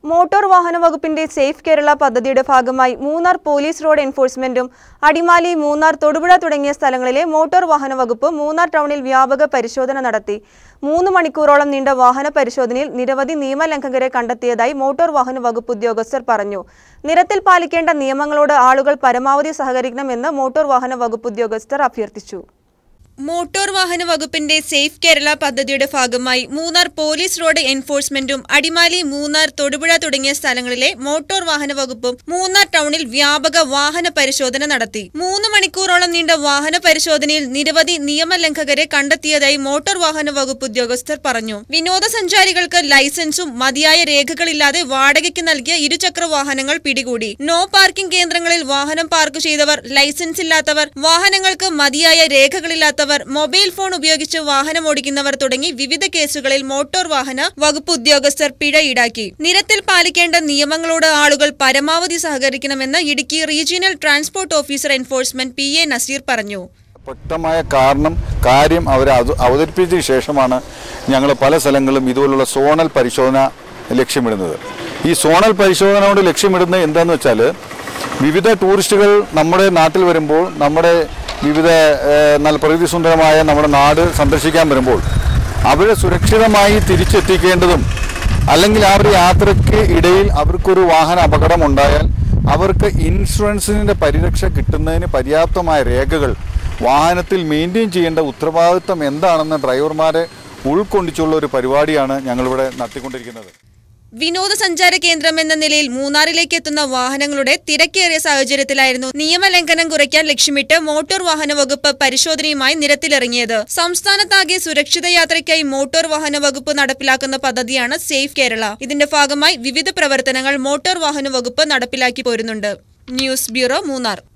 motor വാഹന വകുപ്പിന്റെ safe Kerala പദ്ധതിയുടെ ഭാഗമായി മൂന്നാർ പോലീസ് റോഡ് എൻഫോഴ്സ്മെന്റും അടിമാലി മൂന്നാർ തൊടുപുഴ തുടങ്ങിയ സ്ഥലങ്ങളിലെ മോട്ടോർ വാഹന വകുപ്പ് മൂന്നാർ ടൗണിൽ വ്യാപക പരിശോധന നടത്തി മൂന്ന് മണിക്കൂറോളം നീണ്ട വാഹന പരിശോധനയിൽ നിരവധി നിയമലംഘകരെ കണ്ടെത്തിയതായി മോട്ടോർ വാഹന വകുപ്പ് ഉദ്യോഗസ്ഥർ പറഞ്ഞു നിരത്തിൽ പാലിക്കേണ്ട നിയമങ്ങളോട് ആളുകൾ പരമാവധി സഹകരിക്കണമെന്ന് മോട്ടോർ വാഹന വകുപ്പ് ഉദ്യോഗസ്ഥർ അഭ്യർത്ഥിച്ചു മോട്ടോർ വാഹന വകുപ്പിന്റെ സേഫ് കേരള പദ്ധതിയുടെ ഭാഗമായി മൂന്നാർ പോലീസ് റോഡ് എൻഫോഴ്സ്മെന്റും അടിമാലി മൂന്നാർ തൊടുപുഴ തുടങ്ങിയ സ്ഥലങ്ങളിലെ മോട്ടോർ വാഹന വകുപ്പും മൂന്നാർ ടൗണിൽ വ്യാപക വാഹന പരിശോധന നടത്തി മൂന്ന് മണിക്കൂറോളം നീണ്ട വാഹന പരിശോധനയിൽ നിരവധി നിയമലംഘകരെ കണ്ടെത്തിയതായി മോട്ടോർ വാഹന വകുപ്പ് ഉദ്യോഗസ്ഥർ പറഞ്ഞു വിനോദസഞ്ചാരികൾക്ക് ലൈസൻസും മതിയായ രേഖകളില്ലാതെ വാടകയ്ക്ക് നൽകിയ ഇരുചക്ര വാഹനങ്ങൾ പിടികൂടി നോ പാർക്കിംഗ് കേന്ദ്രങ്ങളിൽ വാഹനം പാർക്ക് ചെയ്തവർ ലൈസൻസ് ഇല്ലാത്തവർ വാഹനങ്ങൾക്ക് മതിയായ രേഖകളില്ലാത്തവർ മൊബൈൽ ഫോൺ ഉപയോഗിച്ച് വാഹനം ഓടിക്കുന്നവർ തുടങ്ങി വിവിധ കേസുകളിൽ മോട്ടോർ വാഹന വകുപ്പ് ഉദ്യോഗസ്ഥർ പിഴ ഈടാക്കി നിരത്തിൽ പാലിക്കേണ്ട നിയമങ്ങളോട് ആളുകൾ പരമാവധി സഹകരിക്കണമെന്ന് Idukki regional transport officer enforcement P A Naseer പറഞ്ഞു വ്യക്തമായ കാരണം കാര്യം അവർ അവതരിപ്പിച്ചതിന് ശേഷമാണ് ഞങ്ങൾ പല സ്ഥലങ്ങളിലും ഇതുപോലുള്ള സോണൽ പരിശോധന ലക്ഷ്യമിടുന്നത് ഈ സോണൽ പരിശോധന കൊണ്ട് ലക്ഷ്യമിടുന്നത് എന്താണെന്ന് വെച്ചാൽ വിവിധ ടൂറിസ്റ്റുകൾ നമ്മുടെ നാട്ടിൽ വരുമ്പോൾ നമ്മുടെ വിവിധ ഏഹ്, നല്ല പ്രകൃതി സുന്ദരമായ നമ്മുടെ നാട് സന്ദർശിക്കാൻ വരുമ്പോൾ അവരെ സുരക്ഷിതമായി തിരിച്ചെത്തിക്കേണ്ടതും അല്ലെങ്കിൽ ആ ഒരു യാത്രയ്ക്ക് ഇടയിൽ അവർക്കൊരു വാഹന അപകടം ഉണ്ടായാൽ അവർക്ക് ഇൻഷുറൻസിൻ്റെ പരിരക്ഷ കിട്ടുന്നതിന് പര്യാപ്തമായ രേഖകൾ വാഹനത്തിൽ മെയിൻറ്റെയിൻ ചെയ്യേണ്ട ഉത്തരവാദിത്തം എന്താണെന്ന് ഡ്രൈവർമാരെ ഉൾക്കൊണ്ടിച്ചുള്ള ഒരു പരിപാടിയാണ് ഞങ്ങളിവിടെ നടത്തിക്കൊണ്ടിരിക്കുന്നത് വിനോദസഞ്ചാര കേന്ദ്രം എന്ന നിലയിൽ മൂന്നാറിലേക്ക് എത്തുന്ന വാഹനങ്ങളുടെ തിരക്കേറിയ സാഹചര്യത്തിലായിരുന്നു നിയമലംഘനം കുറയ്ക്കാൻ ലക്ഷ്യമിട്ട് മോട്ടോർ വാഹന വകുപ്പ് പരിശോധനയുമായി നിരത്തിലിറങ്ങിയത് സംസ്ഥാനത്താകെ സുരക്ഷിത യാത്രയ്ക്കായി മോട്ടോർ വാഹന വകുപ്പ് നടപ്പിലാക്കുന്ന പദ്ധതിയാണ് സേഫ് കേരള ഇതിന്റെ ഭാഗമായി വിവിധ പ്രവർത്തനങ്ങൾ മോട്ടോർ വാഹന വകുപ്പ് നടപ്പിലാക്കി പോരുന്നുണ്ട് ന്യൂസ് ബ്യൂറോ മൂന്നാർ